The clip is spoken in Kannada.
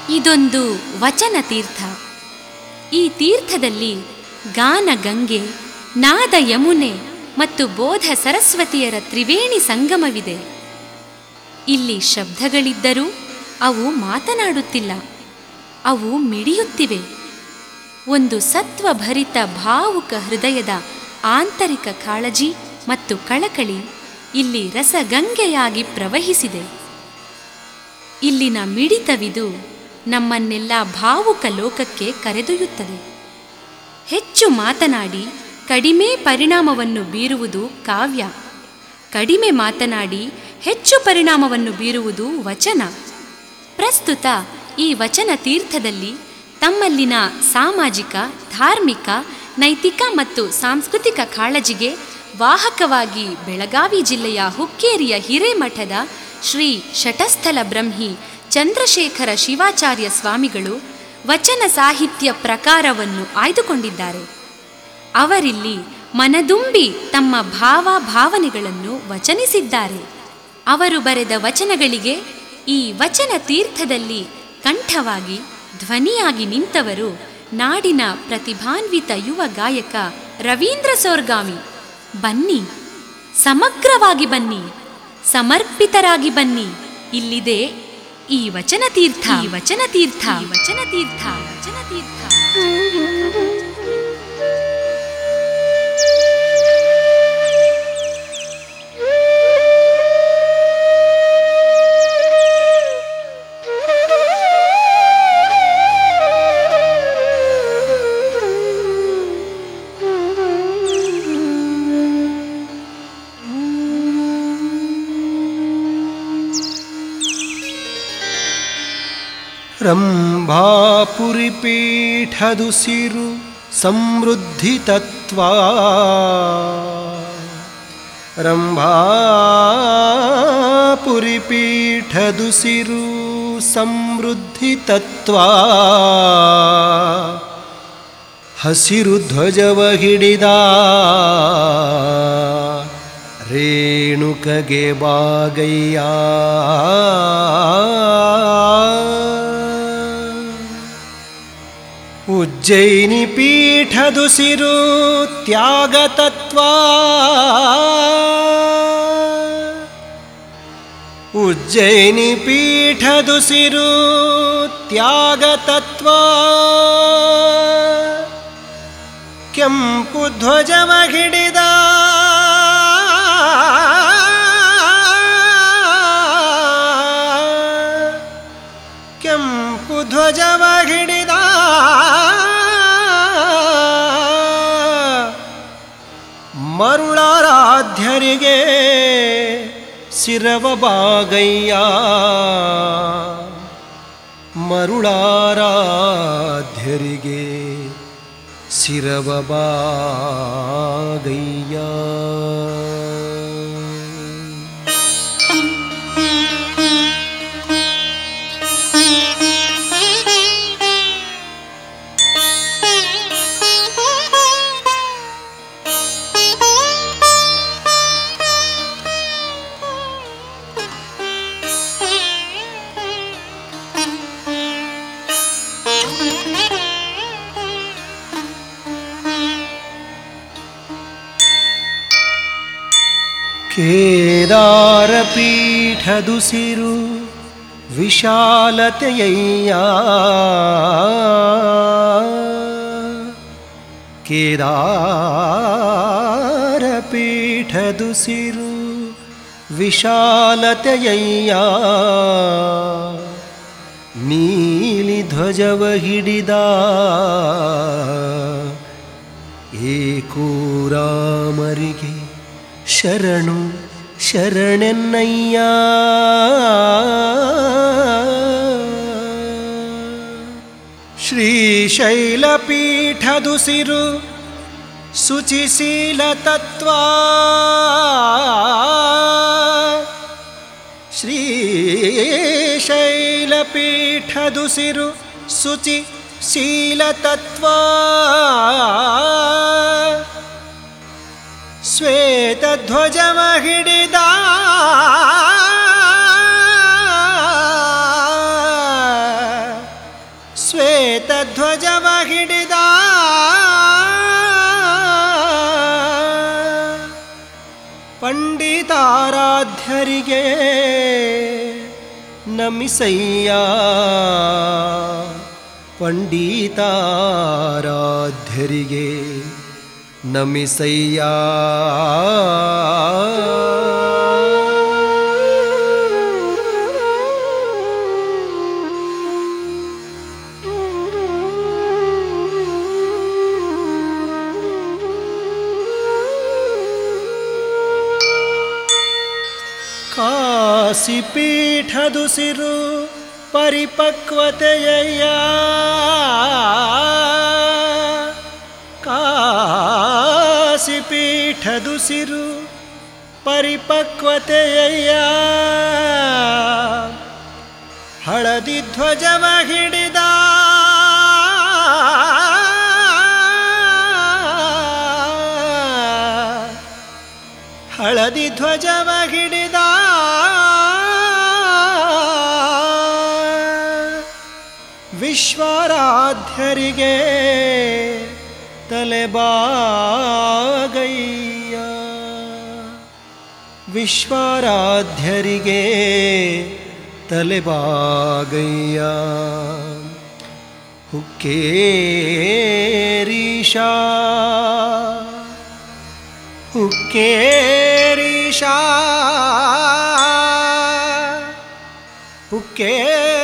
ಇದೊಂದು ವಚನ ತೀರ್ಥ ಈ ತೀರ್ಥದಲ್ಲಿ ಗಾನ ಗಂಗೆ ನಾದ ಯಮುನೆ ಮತ್ತು ಬೋಧ ಸರಸ್ವತಿಯರ ತ್ರಿವೇಣಿ ಸಂಗಮವಿದೆ ಇಲ್ಲಿ ಶಬ್ದಗಳಿದ್ದರೂ ಅವು ಮಾತನಾಡುತ್ತಿಲ್ಲ ಅವು ಮಿಡಿಯುತ್ತಿವೆ ಒಂದು ಸತ್ವಭರಿತ ಭಾವುಕ ಹೃದಯದ ಆಂತರಿಕ ಕಾಳಜಿ ಮತ್ತು ಕಳಕಳಿ ಇಲ್ಲಿ ರಸಗಂಗೆಯಾಗಿ ಪ್ರವಹಿಸಿದೆ ಇಲ್ಲಿನ ಮಿಡಿತವಿದು ನಮ್ಮನ್ನೆಲ್ಲ ಭಾವುಕ ಲೋಕಕ್ಕೆ ಕರೆದೊಯ್ಯುತ್ತದೆ ಹೆಚ್ಚು ಮಾತನಾಡಿ ಕಡಿಮೆ ಪರಿಣಾಮವನ್ನು ಬೀರುವುದು ಕಾವ್ಯ ಕಡಿಮೆ ಮಾತನಾಡಿ ಹೆಚ್ಚು ಪರಿಣಾಮವನ್ನು ಬೀರುವುದು ವಚನ ಪ್ರಸ್ತುತ ಈ ವಚನ ತೀರ್ಥದಲ್ಲಿ ತಮ್ಮಲ್ಲಿನ ಸಾಮಾಜಿಕ ಧಾರ್ಮಿಕ ನೈತಿಕ ಮತ್ತು ಸಾಂಸ್ಕೃತಿಕ ಕಾಳಜಿಗೆ ವಾಹಕವಾಗಿ ಬೆಳಗಾವಿ ಜಿಲ್ಲೆಯ ಹುಕ್ಕೇರಿಯ ಹಿರೇಮಠದ ಶ್ರೀ ಶಟಸ್ಥಲ ಬ್ರಹ್ಮಿ ಚಂದ್ರಶೇಖರ ಶಿವಾಚಾರ್ಯ ಸ್ವಾಮಿಗಳು ವಚನ ಸಾಹಿತ್ಯ ಪ್ರಕಾರವನ್ನು ಆಯ್ದುಕೊಂಡಿದ್ದಾರೆ ಅವರಿಲ್ಲಿ ಮನದುಂಬಿ ತಮ್ಮ ಭಾವ ಭಾವನೆಗಳನ್ನು ವಚನಿಸಿದ್ದಾರೆ ಅವರು ಬರೆದ ವಚನಗಳಿಗೆ ಈ ವಚನ ತೀರ್ಥದಲ್ಲಿ ಕಂಠವಾಗಿ ಧ್ವನಿಯಾಗಿ ನಿಂತವರು ನಾಡಿನ ಪ್ರತಿಭಾನ್ವಿತ ಯುವ ಗಾಯಕ ರವೀಂದ್ರ ಸೋರ್ಗಾಮಿ ಬನ್ನಿ ಸಮಗ್ರವಾಗಿ ಬನ್ನಿ ಸಮರ್ಪಿತರಾಗಿ ಬನ್ನಿ ಇಲ್ಲಿದೆ ಈ ವಚನ ತೀರ್ಥ ಈ ವಚನ ತೀರ್ಥ ಈ ವಚನ ತೀರ್ಥ ವಚನ ತೀರ್ಥ ರಂಭಾಪುರಿಪೀಠದುಸಿರು ಸಮೃದ್ಧಿ ತತ್ವ ರಂಭಾಪುರಿಪೀಠದುಸಿರು ಸಮೃದ್ಧಿ ತತ್ವ ಹಸಿರು ಧ್ವಜವ ಹಿಡಿದ ರೇಣುಕಗೆ ಬಾಗಯ್ಯ ಉಜ್ಜಯಿನಿ ಪೀಠದುಸಿರು ತ್ಯಾಗ ತತ್ವ ಉಜ್ಜಯಿನಿ ಪೀಠದುಸಿರು ತ್ಯಾಗ ತತ್ವ ಕೆಂಪು ಧ್ವಜವ ಹಿಡಿದ ಕೆಂಪು ಧ್ವಜವ ಹಿಡಿದ ಮರುಳಾರಾಧ್ಯರಿಗೆ ಶಿರವ ಬಾಗಯ್ಯ ಮರುಳಾರಾಧ್ಯರಿಗೆ ಶಿರವ ಬಾಗಯ್ಯ ಕೇದಾರಪೀಠದುಸಿರು ವಿಶಾಲತೆಯಯ್ಯ ಕೇದಾರಪೀಠದುಸಿರು ವಿಶಾಲತೆಯಯ್ಯ ನೀಲಿ ಧ್ವಜವ ಹಿಡಿದ ಏಕೂರಾಮರಿಗೆ ಶರಣು ಶರಣೆನ್ನಯ್ಯ ಶ್ರೀಶೈಲಪೀಠದುಸಿರು ಶುಚಿಶೀಲ ತತ್ವ ಶ್ರೀಶೈಲಪೀಠದುಸಿರು ಶುಚಿ ಶೀಲ ತತ್ವ ಶ್ವೇತಧ್ವಜವ ಹಿಡಿದ ಪಂಡಿತಾರಾಧ್ಯರಿಗೆ ನಮಿಸಯ್ಯ ಪಂಡಿತಾರಾಧ್ಯರಿಗೆ ನಮಿಸಯ್ಯ ಕಾಸಿಪೀಠದುಸಿರು ಪರಿಪಕ್ವತೆಯ ಕಾಸಿಪೀಠದುಸಿರು ಪರಿಪಕ್ವತೆಯ ಹಳದಿ ಧ್ವಜವ ಹಿಡಿದ ಹಳದಿ ಧ್ವಜವ ಹಿಡಿದ ವಿಶ್ವರಾಧ್ಯರಿಗೆ ತಲೆಬಾಗಯ್ಯ ವಿಶ್ವರಾಧ್ಯರಿಗೆ ತಲೆಬಾಗಯ್ಯ ಹುಕ್ಕೇರೀಶಾ ಹುಕ್ಕೇರೀಶಾ ಹುಕ್ಕೇ